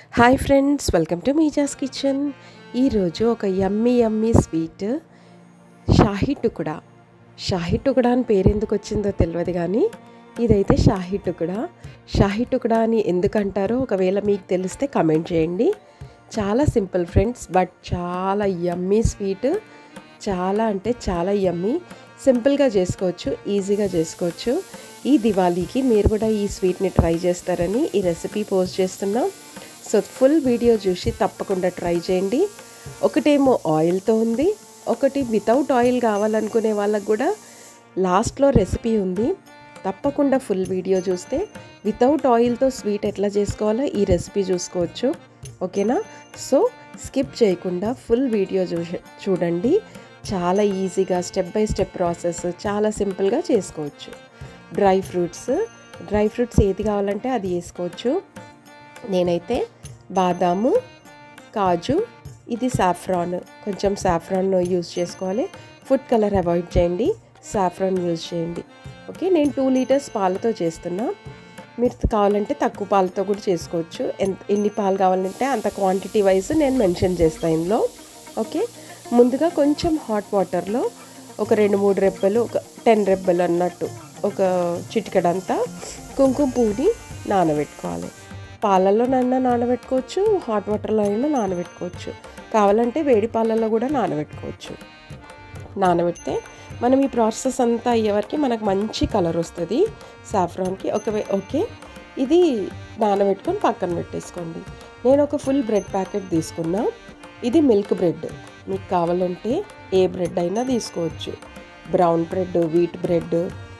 hi friends welcome to Meeja's kitchen ఈరోజు ఒక yummy yummy sweet shahi tukda shahi tukda అని పేరు ఎందుకు వచ్చిందో తెలియదు కానీ ఇదైతే షాహీ టుకుడా షాహీ టుకుడా అని ఎందుకు అంటారో ఒకవేళ మీకు తెలిస్తే కమెంట్ చేయండి చాలా సింపుల్ ఫ్రెండ్స్ బట్ చాలా యమ్మీ స్వీట్ చాలా అంటే చాలా యమ్మీ సింపుల్గా చేసుకోవచ్చు ఈజీగా చేసుకోవచ్చు ఈ దివాళీకి మీరు కూడా ఈ స్వీట్ని ట్రై చేస్తారని ఈ రెసిపీ పోస్ట్ చేస్తున్నాం సో ఫుల్ వీడియో చూసి తప్పకుండా ట్రై చేయండి ఒకటేమో ఆయిల్తో ఉంది ఒకటి వితౌట్ ఆయిల్ కావాలనుకునే వాళ్ళకు కూడా లాస్ట్లో రెసిపీ ఉంది తప్పకుండా ఫుల్ వీడియో చూస్తే వితౌట్ ఆయిల్తో స్వీట్ ఎట్లా చేసుకోవాలో ఈ రెసిపీ చూసుకోవచ్చు ఓకేనా సో స్కిప్ చేయకుండా ఫుల్ వీడియో చూ చూడండి చాలా ఈజీగా స్టెప్ బై స్టెప్ ప్రాసెస్ చాలా సింపుల్గా చేసుకోవచ్చు డ్రై ఫ్రూట్స్ డ్రై ఫ్రూట్స్ ఏది కావాలంటే అది వేసుకోవచ్చు నేనైతే బాదాము కాజు ఇది సాఫ్రాన్ కొంచెం సాఫ్రాన్ యూజ్ చేసుకోవాలి ఫుడ్ కలర్ అవాయిడ్ చేయండి సాఫ్రాన్ యూజ్ చేయండి ఓకే నేను టూ లీటర్స్ పాలతో చేస్తున్నా మీరు కావాలంటే తక్కువ పాలతో కూడా చేసుకోవచ్చు ఎంత ఎన్ని పాలు కావాలంటే అంత క్వాంటిటీ వైజ్ నేను మెన్షన్ చేస్తాను ఇందులో ఓకే ముందుగా కొంచెం హాట్ వాటర్లో ఒక రెండు మూడు రెబ్బలు ఒక టెన్ రెబ్బలు అన్నట్టు ఒక చిటికడంతా కుంకుమ పువ్వుని నానబెట్టుకోవాలి పాలల్లో నన్న నానబెట్టుకోవచ్చు హాట్ వాటర్లో అయినా నానబెట్టుకోవచ్చు కావాలంటే వేడి పాలల్లో కూడా నానబెట్టుకోవచ్చు నానబెడితే మనం ఈ ప్రాసెస్ అంతా అయ్యేవరకు మనకు మంచి కలర్ వస్తుంది సాఫ్రాన్కి ఒకవే ఓకే ఇది నానబెట్టుకొని పక్కన పెట్టేసుకోండి నేను ఒక ఫుల్ బ్రెడ్ ప్యాకెట్ తీసుకున్నా ఇది మిల్క్ బ్రెడ్ మీకు కావాలంటే ఏ బ్రెడ్ అయినా తీసుకోవచ్చు brown bread wheat bread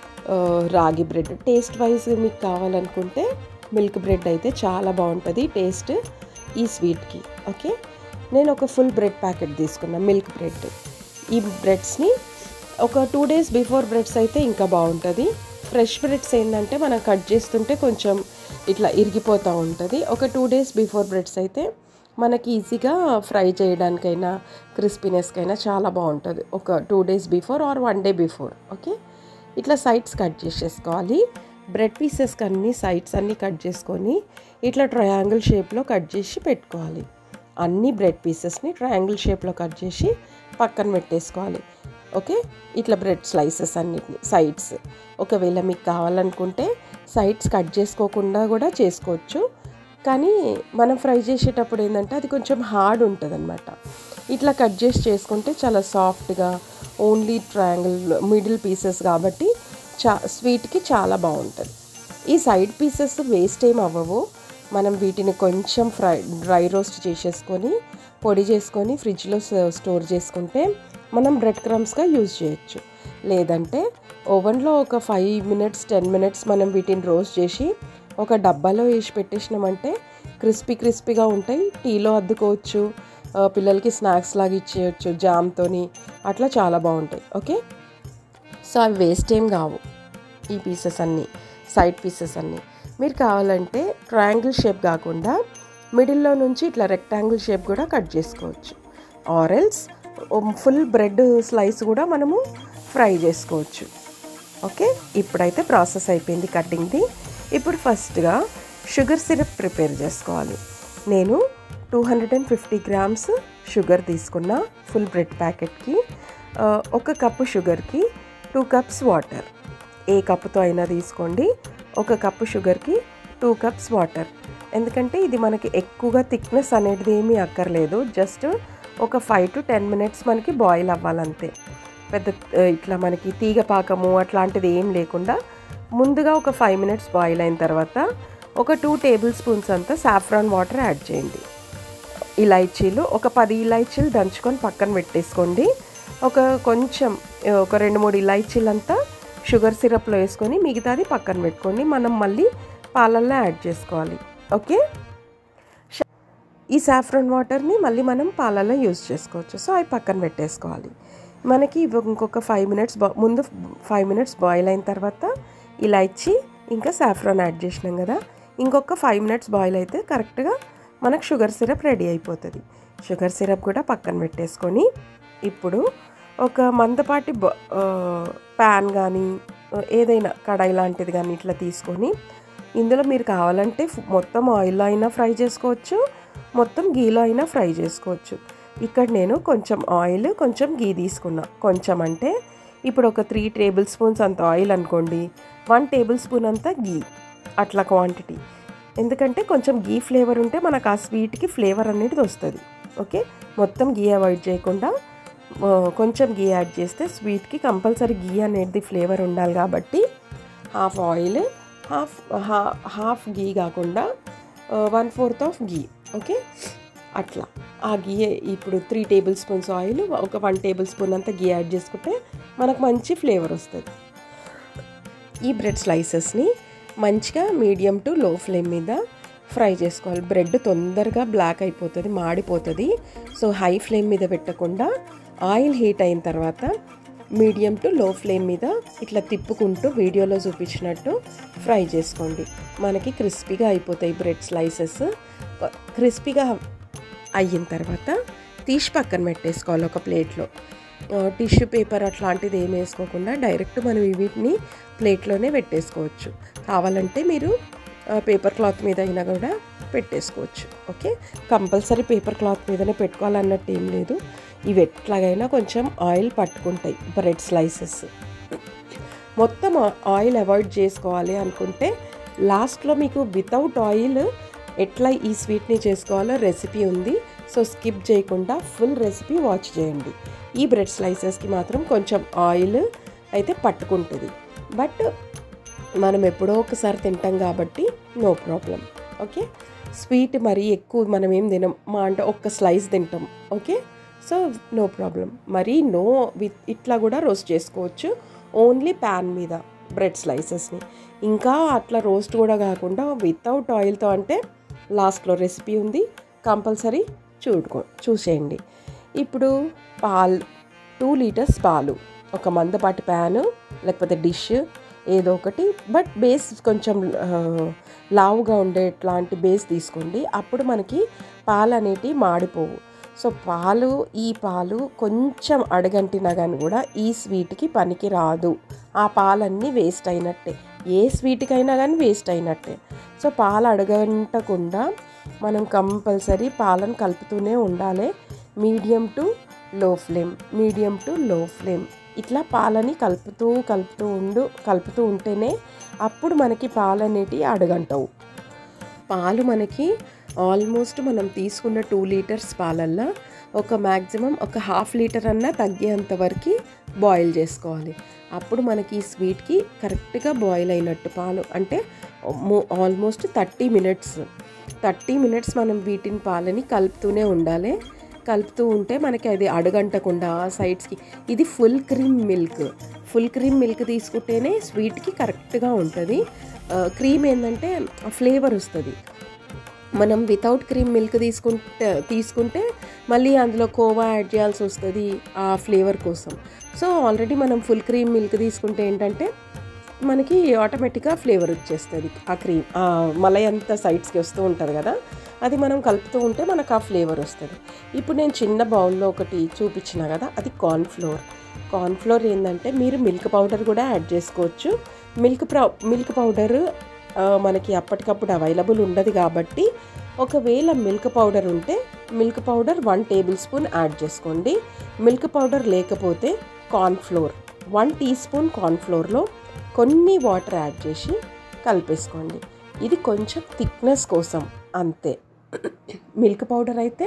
ragi bread taste wise మీకు కావాలనుకుంటే మిల్క్ బ్రెడ్ అయితే చాలా బాగుంటుంది టేస్ట్ ఈ స్వీట్కి ఓకే నేను ఒక ఫుల్ బ్రెడ్ ప్యాకెట్ తీసుకున్నా మిల్క్ బ్రెడ్ ఈ బ్రెడ్స్ని ఒక టూ డేస్ బిఫోర్ బ్రెడ్స్ అయితే ఇంకా బాగుంటుంది ఫ్రెష్ బ్రెడ్స్ ఏంటంటే మనం కట్ చేస్తుంటే కొంచెం ఇట్లా ఇరిగిపోతూ ఉంటుంది ఒక టూ డేస్ బిఫోర్ బ్రెడ్స్ అయితే మనకి ఈజీగా ఫ్రై చేయడానికైనా క్రిస్పీనెస్కైనా చాలా బాగుంటుంది ఒక two days before or one day before okay ఇట్లా సైడ్స్ కట్ చేసేసుకోవాలి బ్రెడ్ పీసెస్ అన్ని సైడ్స్ అన్నీ కట్ చేసుకొని ఇట్లా ట్రయాంగిల్ షేప్లో కట్ చేసి పెట్టుకోవాలి అన్ని బ్రెడ్ పీసెస్ని ట్రయాంగిల్ షేప్లో కట్ చేసి పక్కన పెట్టేసుకోవాలి ఓకే ఇట్లా బ్రెడ్ స్లైసెస్ అన్నిటిని సైడ్స్ ఒకవేళ మీకు కావాలనుకుంటే సైడ్స్ కట్ చేసుకోకుండా కూడా చేసుకోవచ్చు కానీ మనం ఫ్రై చేసేటప్పుడు ఏంటంటే అది కొంచెం హార్డ్ ఉంటుంది అనమాట ఇట్లా కట్ చేసి చేసుకుంటే చాలా సాఫ్ట్గా ఓన్లీ ట్రయాంగిల్ మిడిల్ పీసెస్ కాబట్టి చా స్వీట్కి చాలా బాగుంటుంది ఈ సైడ్ పీసెస్ వేస్ట్ ఏం అవ్వవు మనం వీటిని కొంచెం ఫ్రై డ్రై రోస్ట్ చేసేసుకొని పొడి చేసుకొని ఫ్రిడ్జ్లో స్టోర్ చేసుకుంటే మనం బ్రెడ్ క్రమ్స్గా యూజ్ చేయొచ్చు లేదంటే ఓవెన్లో ఒక ఫైవ్ మినిట్స్ టెన్ మినిట్స్ మనం వీటిని రోస్ట్ చేసి ఒక డబ్బాలో వేసి పెట్టేసినామంటే క్రిస్పీ క్రిస్పీగా ఉంటాయి టీలో అద్దుకోవచ్చు పిల్లలకి స్నాక్స్ లాగా ఇచ్చేయచ్చు జామ్తోని అట్లా చాలా బాగుంటాయి ఓకే సో అవి వేస్ట్ ఏం కావు ఈ పీసెస్ అన్నీ సైడ్ పీసెస్ అన్నీ మీరు కావాలంటే ట్రయాంగిల్ షేప్ కాకుండా మిడిల్లో నుంచి ఇట్లా రెక్టాంగిల్ షేప్ కూడా కట్ చేసుకోవచ్చు ఆరెల్స్ ఫుల్ బ్రెడ్ స్లైస్ కూడా మనము ఫ్రై చేసుకోవచ్చు ఓకే ఇప్పుడైతే ప్రాసెస్ అయిపోయింది కటింగ్ది ఇప్పుడు ఫస్ట్గా షుగర్ సిరప్ ప్రిపేర్ చేసుకోవాలి నేను two hundred and fifty grams sugar తీసుకున్న ఫుల్ బ్రెడ్ ప్యాకెట్కి ఒక కప్పు షుగర్కి టూ కప్స్ వాటర్ ఏ కప్పుతో అయినా తీసుకోండి ఒక కప్పు షుగర్కి టూ కప్స్ వాటర్ ఎందుకంటే ఇది మనకి ఎక్కువగా థిక్నెస్ అనేది ఏమీ అక్కర్లేదు జస్ట్ ఒక ఫైవ్ టు టెన్ మినిట్స్ మనకి బాయిల్ అవ్వాలంతే పెద్ద ఇట్లా మనకి తీగ పాకము అట్లాంటిది ఏం లేకుండా ముందుగా ఒక ఫైవ్ మినిట్స్ బాయిల్ అయిన తర్వాత ఒక టూ టేబుల్ స్పూన్స్ అంతా సాఫ్రాన్ వాటర్ యాడ్ చేయండి ఇలాచీలు ఒక పది ఇలాచీలు దంచుకొని పక్కన పెట్టేసుకోండి ఒక కొంచెం ఒక రెండు మూడు ఇలాచీలంతా షుగర్ సిరప్లో వేసుకొని మిగతాది పక్కన పెట్టుకోండి మనం మళ్ళీ పాలల్లో యాడ్ చేసుకోవాలి ఓకే ఈ సాఫ్రాన్ వాటర్ని మళ్ళీ మనం పాలల్లో యూజ్ చేసుకోవచ్చు సో అవి పక్కన పెట్టేసుకోవాలి మనకి ఇంకొక ఫైవ్ మినిట్స్ ముందు ఫైవ్ మినిట్స్ బాయిల్ అయిన తర్వాత ఇలాచి ఇంకా సాఫ్రాన్ యాడ్ చేసినాం కదా ఇంకొక ఫైవ్ మినిట్స్ బాయిల్ అయితే కరెక్ట్గా మనకు షుగర్ సిరప్ రెడీ అయిపోతుంది షుగర్ సిరప్ కూడా పక్కన పెట్టేసుకొని ఇప్పుడు ఒక మందపాటి ప్యాన్ కానీ ఏదైనా కడాయి లాంటిది కానీ ఇట్లా తీసుకొని ఇందులో మీరు కావాలంటే మొత్తం ఆయిల్ అయినా ఫ్రై చేసుకోవచ్చు మొత్తం గీలో అయినా ఫ్రై చేసుకోవచ్చు ఇక్కడ నేను కొంచెం ఆయిల్ కొంచెం గీ తీసుకున్నా కొంచెం అంటే ఇప్పుడు ఒక త్రీ టేబుల్ స్పూన్స్ అంత ఆయిల్ అనుకోండి వన్ టేబుల్ స్పూన్ అంత గీ అట్లా క్వాంటిటీ ఎందుకంటే కొంచెం గీ ఫ్లేవర్ ఉంటే మనకు ఆ స్వీట్కి ఫ్లేవర్ అనేది వస్తుంది ఓకే మొత్తం గీ అవాయిడ్ చేయకుండా ఆ, కొంచెం గీ యాడ్ చేస్తే స్వీట్కి కంపల్సరీ గీ అనేది ఫ్లేవర్ ఉండాలి కాబట్టి half oil half half ghee కాకుండా one fourth of ghee okay అట్లా ఆ గీ ఇప్పుడు త్రీ టేబుల్ స్పూన్స్ ఆయిల్ ఒక వన్ టేబుల్ స్పూన్ అంతా గీ యాడ్ చేసుకుంటే మనకు మంచి ఫ్లేవర్ వస్తుంది ఈ బ్రెడ్ స్లైసెస్ని మంచిగా మీడియం టు లో ఫ్లేమ్ మీద ఫ్రై చేసుకోవాలి బ్రెడ్ తొందరగా బ్లాక్ అయిపోతుంది మాడిపోతుంది సో హై ఫ్లేమ్ మీద పెట్టకుండా ఆయిల్ హీట్ అయిన తర్వాత మీడియం టు లో ఫ్లేమ్ మీద ఇట్లా తిప్పుకుంటూ వీడియోలో చూపించినట్టు ఫ్రై చేసుకోండి మనకి క్రిస్పీగా అయిపోతాయి బ్రెడ్ స్లైసెస్ క్రిస్పీగా అయిన తర్వాత తీసి పక్కన పెట్టేసుకోవాలి ఒక ప్లేట్లో టిష్యూ పేపర్ అట్లాంటిది ఏం వేసుకోకుండా డైరెక్ట్ మనం వీటిని ప్లేట్లోనే పెట్టేసుకోవచ్చు కావాలంటే మీరు పేపర్ క్లాత్ మీద అయినా కూడా పెట్టేసుకోవచ్చు ఓకే కంపల్సరీ పేపర్ క్లాత్ మీదనే పెట్టుకోవాలన్నట్టు ఏం లేదు ఇవి ఎట్లాగైనా కొంచెం ఆయిల్ పట్టుకుంటాయి బ్రెడ్ స్లైసెస్ మొత్తం ఆయిల్ అవాయిడ్ చేసుకోవాలి అనుకుంటే లాస్ట్లో మీకు వితౌట్ ఆయిల్ ఎట్లా ఈ స్వీట్ని చేసుకోవాలో రెసిపీ ఉంది సో స్కిప్ చేయకుండా ఫుల్ రెసిపీ వాచ్ చేయండి ఈ బ్రెడ్ స్లైసెస్కి మాత్రం కొంచెం ఆయిల్ అయితే పట్టుకుంటుంది బట్ మనం ఎప్పుడో ఒకసారి తింటాం కాబట్టి నో ప్రాబ్లం ఓకే స్వీట్ మరీ ఎక్కువ మనం ఏం తినం మా అంటే ఒక్క స్లైస్ తింటాం ఓకే సో నో ప్రాబ్లం మరీ నో విత్ ఇట్లా కూడా రోస్ట్ చేసుకోవచ్చు ఓన్లీ ప్యాన్ మీద బ్రెడ్ స్లైసెస్ని ఇంకా అట్లా రోస్ట్ కూడా కాకుండా వితౌట్ ఆయిల్తో అంటే లాస్ట్లో రెసిపీ ఉంది కంపల్సరీ చూడుకో చూసేయండి ఇప్పుడు పాలు టూ లీటర్స్ పాలు ఒక మందపాటి ప్యాను లేకపోతే డిష్ ఏదో ఒకటి బట్ బేస్ కొంచెం ఆ, లావుగా ఉండేట్లాంటి బేస్ తీసుకోండి అప్పుడు మనకి పాలు అనేటివి మాడిపోవు సో పాలు ఈ పాలు కొంచెం అడగంటినా కానీ కూడా ఈ స్వీట్కి పనికి రాదు ఆ పాలన్నీ వేస్ట్ అయినట్టే ఏ స్వీట్కైనా కానీ వేస్ట్ అయినట్టే సో పాలు అడగంటకుండా మనం కంపల్సరీ పాలను కలుపుతూనే ఉండాలి medium to low flame medium to low flame ఇట్లా పాలని కలుపుతూ కలుపుతూ ఉండు కలుపుతూ ఉంటేనే అప్పుడు మనకి పాలు అనేటివి అడగంటవు పాలు మనకి ఆల్మోస్ట్ మనం తీసుకున్న టూ లీటర్స్ పాలల్లో ఒక మ్యాక్సిమం ఒక హాఫ్ లీటర్ అన్నా తగ్గేంత వరకు బాయిల్ చేసుకోవాలి అప్పుడు మనకి ఈ స్వీట్కి కరెక్ట్గా బాయిల్ అయినట్టు పాలు అంటే almost thirty minutes thirty minutes మనం వీటిని పాలని కలుపుతూనే ఉండాలి కలుపుతూ ఉంటే మనకి అది అడుగంటకుండా సైడ్స్కి ఇది full cream milk full cream milk తీసుకుంటేనే స్వీట్కి కరెక్ట్గా ఉంటుంది క్రీమ్ ఏంటంటే ఫ్లేవర్ వస్తుంది మనం వితౌట్ క్రీమ్ మిల్క్ తీసుకుంటే తీసుకుంటే మళ్ళీ అందులో కోవా యాడ్ చేయాల్సి వస్తుంది ఆ ఫ్లేవర్ కోసం సో ఆల్రెడీ మనం ఫుల్ క్రీమ్ మిల్క్ తీసుకుంటే ఏంటంటే మనకి ఆటోమేటిక్గా ఫ్లేవర్ వచ్చేస్తుంది ఆ క్రీమ్ ఆ మలై అంతా సైడ్స్కి వస్తూ ఉంటుంది కదా అది మనం కలుపుతూ ఉంటే మనకు ఆ ఫ్లేవర్ వస్తుంది ఇప్పుడు నేను చిన్న బౌల్లో ఒకటి చూపించిన కదా అది కార్న్ఫ్లోర్ కార్న్ఫ్లోర్ ఏంటంటే మీరు మిల్క్ పౌడర్ కూడా యాడ్ చేసుకోవచ్చు మిల్క్ ప్రౌ మిల్క్ పౌడర్ మనకి అప్పటికప్పుడు అవైలబుల్ ఉండదు కాబట్టి ఒకవేళ మిల్క్ పౌడర్ ఉంటే milk powder one tablespoon add చేసుకోండి మిల్క్ పౌడర్ లేకపోతే కార్న్ఫ్లోర్ వన్ టీ స్పూన్ కార్న్ఫ్లోర్లో కొన్ని వాటర్ యాడ్ చేసి కలిపేసుకోండి ఇది కొంచెం థిక్నెస్ కోసం అంతే మిల్క్ పౌడర్ అయితే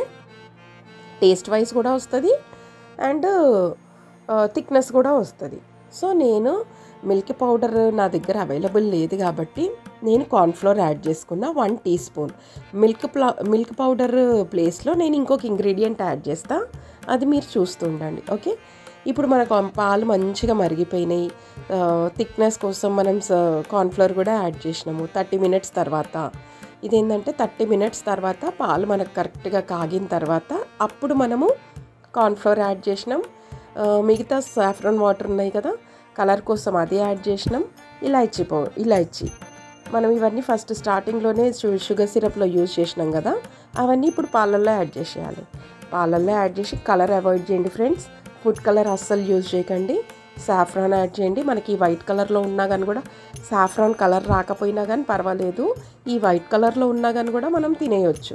టేస్ట్ వైజ్ కూడా వస్తుంది అండ్ థిక్నెస్ కూడా వస్తుంది సో నేను మిల్క్ పౌడర్ నా దగ్గర అవైలబుల్ లేదు కాబట్టి నేను కార్న్ఫ్లోర్ యాడ్ చేసుకున్న వన్ టీ స్పూన్ మిల్క్ ప్లా మిల్క్ పౌడర్ ప్లేస్లో నేను ఇంకొక ఇంగ్రీడియంట్ యాడ్ చేస్తా అది మీరు చూస్తూ ఉండండి ఓకే ఇప్పుడు మనకు పాలు మంచిగా మరిగిపోయినాయి థిక్నెస్ కోసం మనం కార్న్ఫ్లోర్ కూడా యాడ్ చేసినాము థర్టీ మినిట్స్ తర్వాత ఇదేంటంటే థర్టీ మినిట్స్ తర్వాత పాలు మనకు కరెక్ట్గా కాగిన తర్వాత అప్పుడు మనము కార్న్ఫ్లోర్ యాడ్ చేసినాం ఆ, మిగతా సాఫ్రన్ వాటర్ ఉన్నాయి కదా కలర్ కోసం అది యాడ్ చేసినాం ఇలాచీ పౌ ఇలాచీ మనం ఇవన్నీ ఫస్ట్ స్టార్టింగ్లోనే షు- షుగర్ సిరప్లో యూజ్ చేసినాం కదా అవన్నీ ఇప్పుడు పాలల్లో యాడ్ చేసేయాలి పాలల్లో యాడ్ చేసి కలర్ అవాయిడ్ చేయండి ఫ్రెండ్స్ ఫుడ్ కలర్ అస్సలు యూజ్ చేయకండి సాఫ్రాన్ యాడ్ చేయండి మనకి వైట్ కలర్లో ఉన్నా కానీ కూడా సాఫ్రాన్ కలర్ రాకపోయినా కానీ పర్వాలేదు ఈ వైట్ కలర్లో ఉన్నా కానీ కూడా మనం తినేయొచ్చు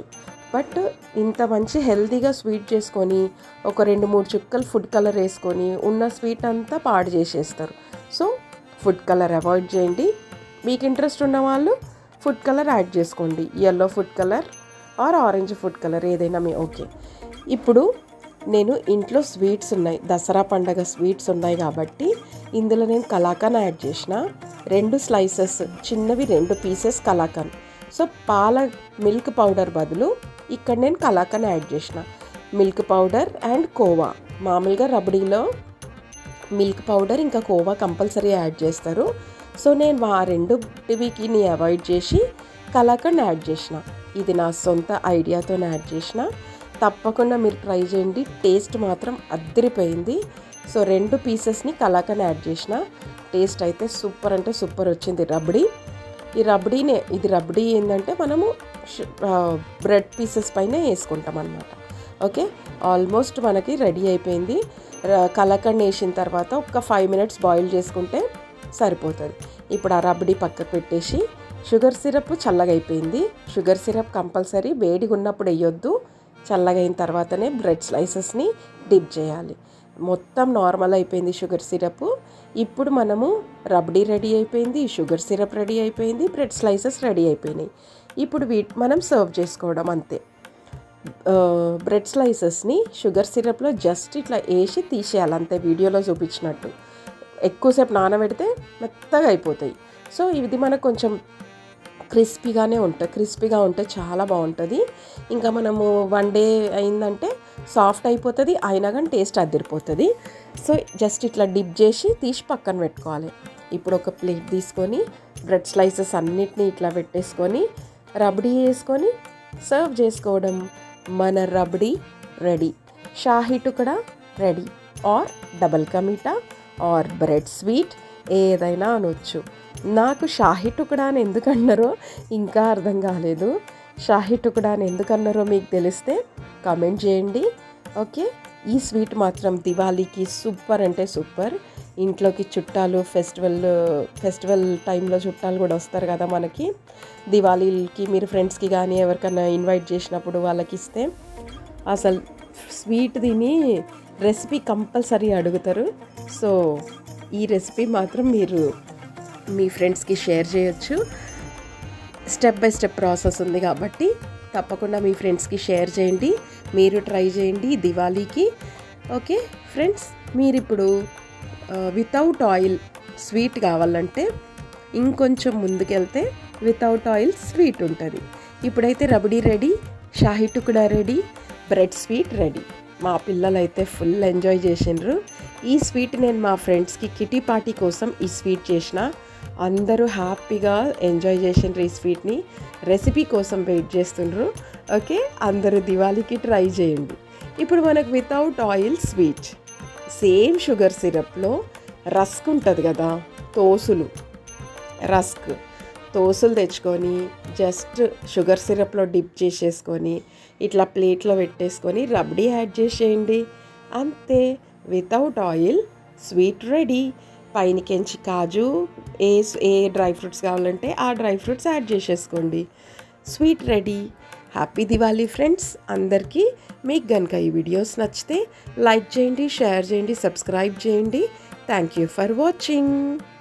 బట్ ఇంత మంచి హెల్తీగా స్వీట్ చేసుకొని ఒక రెండు మూడు చుక్కలు ఫుడ్ కలర్ వేసుకొని ఉన్న స్వీట్ అంతా పాడు చేసేస్తారు సో ఫుడ్ కలర్ అవాయిడ్ చేయండి మీకు ఇంట్రెస్ట్ ఉన్న వాళ్ళు ఫుడ్ కలర్ యాడ్ చేసుకోండి yellow food colour or orange food colour ఏదైనా మీ ఓకే ఇప్పుడు నేను ఇంట్లో స్వీట్స్ ఉన్నాయి దసరా పండగ స్వీట్స్ ఉన్నాయి కాబట్టి ఇందులో నేను కలాకాన్ యాడ్ చేసిన రెండు స్లైసెస్ చిన్నవి రెండు పీసెస్ కలాకాన్ సో పాల మిల్క్ పౌడర్ బదులు ఇక్కడ నేను కలాకాన్ యాడ్ చేసిన మిల్క్ పౌడర్ అండ్ కోవా మామూలుగా రబడీలో మిల్క్ పౌడర్ ఇంకా కోవా కంపల్సరీ యాడ్ చేస్తారు సో నేను ఆ రెండు టివికిని అవాయిడ్ చేసి కలాకండ్ యాడ్ చేసిన ఇది నా సొంత ఐడియాతో యాడ్ చేసిన తప్పకుండా మీరు ట్రై చేయండి టేస్ట్ మాత్రం అద్దరిపోయింది సో రెండు పీసెస్ని కలాకండ్ యాడ్ చేసిన టేస్ట్ అయితే సూపర్ అంటే సూపర్ వచ్చింది రబడీ ఈ రబడీనే ఇది రబడీ ఏంటంటే మనము బ్రెడ్ పీసెస్ పైన వేసుకుంటాం అనమాట ఓకే ఆల్మోస్ట్ మనకి రెడీ అయిపోయింది కలకండ్ వేసిన తర్వాత ఒక ఫైవ్ మినిట్స్ బాయిల్ చేసుకుంటే సరిపోతుంది ఇప్పుడు ఆ రబడీ పక్కకు పెట్టేసి షుగర్ సిరప్ చల్లగా అయిపోయింది షుగర్ సిరప్ కంపల్సరీ వేడిగా ఉన్నప్పుడు వేయొద్దు చల్లగా అయిన తర్వాతనే బ్రెడ్ స్లైసెస్ని డిప్ చేయాలి మొత్తం నార్మల్ అయిపోయింది షుగర్ సిరప్ ఇప్పుడు మనము రబడీ రెడీ అయిపోయింది షుగర్ సిరప్ రెడీ అయిపోయింది బ్రెడ్ స్లైసెస్ రెడీ అయిపోయినాయి ఇప్పుడు వీటి మనం సర్వ్ చేసుకోవడం అంతే బ్రెడ్ స్లైసెస్ని షుగర్ సిరప్లో జస్ట్ ఇట్లా వేసి తీసేయాలి అంతే వీడియోలో చూపించినట్టు ఎక్కువసేపు నానబెడితే మెత్తగా అయిపోతాయి సో ఇది మనకు కొంచెం క్రిస్పీగానే ఉంటుంది క్రిస్పీగా ఉంటే చాలా బాగుంటుంది ఇంకా మనము వన్ డే అయిందంటే సాఫ్ట్ అయిపోతుంది అయినా కానీ టేస్ట్ అదిరిపోతుంది సో జస్ట్ ఇట్లా డిప్ చేసి తీసి పక్కన పెట్టుకోవాలి ఇప్పుడు ఒక ప్లేట్ తీసుకొని బ్రెడ్ స్లైసెస్ అన్నిటినీ ఇట్లా పెట్టేసుకొని రబడీ వేసుకొని సర్వ్ చేసుకోవడం మన rabri ready shahi tukda ready or double ka meetha or bread sweet ఏదైనా అనొచ్చు నాకు షాహీ టుకడా అని ఎందుకు అన్నారో ఇంకా అర్థం కాలేదు షాహీ టుకడా అని ఎందుకు అన్నారో మీకు తెలిస్తే కామెంట్ చేయండి ఓకే ఈ స్వీట్ మాత్రం దివాళీకి సూపర్ అంటే సూపర్ ఇంట్లోకి చుట్టాలు ఫెస్టివల్ ఫెస్టివల్ టైంలో చుట్టాలు కూడా వస్తారు కదా మనకి దివాళీకి మీరు ఫ్రెండ్స్కి కానీ ఎవరికైనా ఇన్వైట్ చేసినప్పుడు వాళ్ళకి ఇస్తే అసలు స్వీట్ తిని రెసిపీ కంపల్సరీ అడుగుతారు సో ఈ రెసిపీ మాత్రం మీరు మీ ఫ్రెండ్స్కి షేర్ చేయొచ్చు స్టెప్ బై స్టెప్ ప్రాసెస్ ఉంది కాబట్టి తప్పకుండా మీ ఫ్రెండ్స్కి షేర్ చేయండి మీరు ట్రై చేయండి దివాళీకి ఓకే ఫ్రెండ్స్ మీరు ఇప్పుడు వితౌట్ ఆయిల్ స్వీట్ కావాలంటే ఇంకొంచెం ముందుకెళ్తే వితౌట్ ఆయిల్ స్వీట్ ఉంటుంది ఇప్పుడైతే rabdi ready shahi tukda ready bread sweet ready మా పిల్లలైతే ఫుల్ ఎంజాయ్ చేసిండ్రు ఈ స్వీట్ నేను మా ఫ్రెండ్స్కి కిటీ పార్టీ కోసం ఈ స్వీట్ చేసిన అందరూ హ్యాపీగా ఎంజాయ్ చేసిండ్రు ఈ స్వీట్ని రెసిపీ కోసం వెయిట్ చేస్తుండ్రు ఓకే అందరూ దివాళీకి ట్రై చేయండి ఇప్పుడు మనకు without oil sweet same sugar సిరప్లో రస్క్ ఉంటుంది కదా తోసులు రస్క్ తోసులు తెచ్చుకొని జస్ట్ షుగర్ సిరప్లో డిప్ చేసేసుకొని ఇట్లా ప్లేట్లో పెట్టేసుకొని రబ్డీ యాడ్ చేసేయండి అంతే వితౌట్ ఆయిల్ స్వీట్ రెడీ పైనకెంచి కాజు ఏ ఏ డ్రై ఫ్రూట్స్ కావాలంటే ఆ డ్రై ఫ్రూట్స్ యాడ్ చేసేసుకోండి sweet ready happy Diwali friends అందరికీ మీకు కనుక ఈ వీడియోస్ నచ్చితే లైక్ చేయండి షేర్ చేయండి సబ్స్క్రైబ్ చేయండి థ్యాంక్ యూ ఫర్ వాచింగ్